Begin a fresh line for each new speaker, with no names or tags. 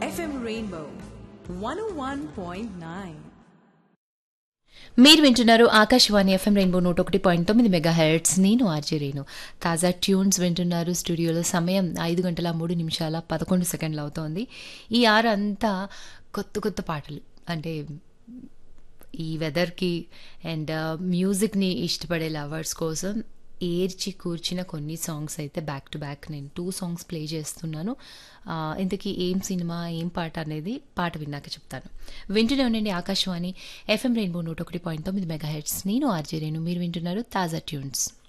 FM Rainbow 101.9.
మీరు వింటున్నారు Akashvani FM rainbow నూట ఒకటి పాయింట్ తొమ్మిది మెగా హెడ్స్ నేను ఆర్జే రేణు తాజా ట్యూన్స్ వింటున్నారు స్టూడియోలో సమయం ఐదు గంటల మూడు నిమిషాల పదకొండు సెకండ్లు అవుతోంది ఈ ఆరు అంతా కొత్త కొత్త పాటలు అంటే ఈ వెదర్కి అండ్ మ్యూజిక్ని ఇష్టపడే లవర్స్ కోసం ఏర్చి కూర్చిన కొన్ని సాంగ్స్ అయితే బ్యాక్ టు బ్యాక్ నేను టూ సాంగ్స్ ప్లే చేస్తున్నాను ఆ, ఇంతకీ ఏం సినిమా ఏం పాట అనేది పాట విన్నాక చెప్తాను వింటూనే ఉండండి ఆకాశవాణి ఎఫ్ఎం రెయిన్బో నూట ఒకటి పాయింట్ తొమ్మిది మెగా హెడ్స్ నేను ఆర్జే రేణు మీరు వింటున్నారు తాజా ట్యూన్స్